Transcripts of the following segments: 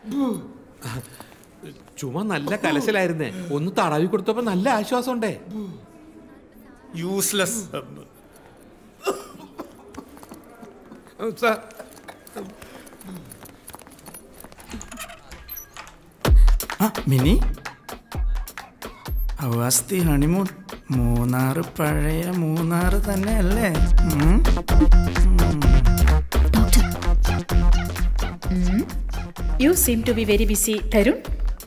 ചുമ നല്ല കലശലായിരുന്നേ ഒന്ന് തടവി കൊടുത്തപ്പോ നല്ല ആശ്വാസം ഉണ്ടേ യൂസ്ലെസ് സാർ ആ മിനി അവസ്തി ഹണിമൂൺ മൂന്നാറ് പഴയ മൂന്നാറ് തന്നെ അല്ലേ ഉം? You seem to be very busy Tharun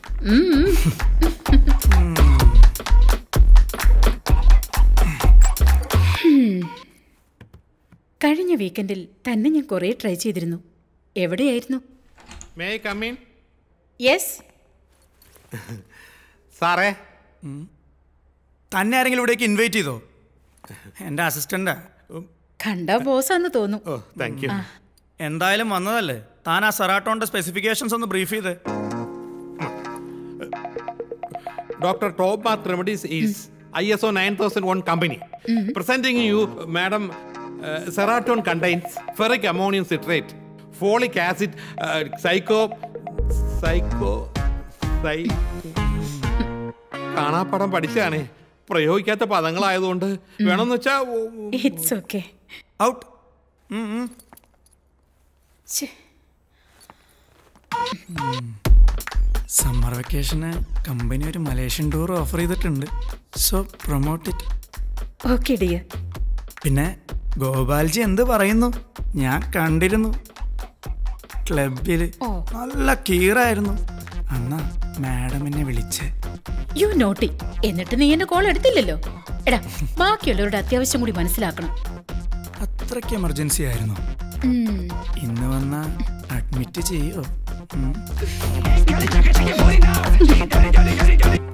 കഴിഞ്ഞ വീക്കെൻഡിൽ തന്നെ ഞാൻ കുറേ ട്രൈ ചെയ്തിരുന്നു എവിടെയായിരുന്നു മേ കമ്മീൻ യെസ് സാറേ തന്നെ ആരെങ്കിലും ഇവിടേക്ക് ഇൻവൈറ്റ് ചെയ്തോ എൻ്റെ അസിസ്റ്റൻ്റാ കണ്ട ബോസാന്ന് തോന്നും ഓ താങ്ക് യു എന്തായാലും വന്നതല്ലേ താൻ ആ സെറാട്ടോന്റെ സ്പെസിഫിക്കേഷൻസ് ഒന്ന് ബ്രീഫ് ചെയ്ത് Dr. Top Bath Remedies is ISO 9001 company. Presenting you, Madam, uh, Seraton contains ferric ammonium citrate, folic acid, uh, psycho, psycho, psy കാണാപ്പടം പഠിച്ചാണേ പ്രയോഗിക്കാത്ത പദങ്ങളായതുകൊണ്ട് വേണമെന്ന് വെച്ചാ oh, it's okay out summer വെക്കേഷന് കമ്പനി ഒരു മലേഷ്യൻ ടൂർ ഓഫർ ചെയ്തിട്ടുണ്ട് so promote it okay dear പിന്നെ ഗോപാൽജി എന്ത് പറയുന്നു ഞാൻ കണ്ടിരുന്നു ക്ലബിൽ ഓ. നല്ല കീറായിരുന്നു അന്നാ മാഡം എന്നെ വിളിച്ച് യു നോട്ടി എന്നിട്ട് നീ എന്റെ കോൾ എടുത്തില്ലല്ലോ എടാ ബാക്കിയുള്ളവരുടെ അത്യാവശ്യം കൂടി മനസ്സിലാക്കണം അത്രയ്ക്ക് എമർജൻസി ആയിരുന്നു ഉം. ഇന്ന് വന്ന അഡ്മിറ്റ് ചെയ്യോ ഉം.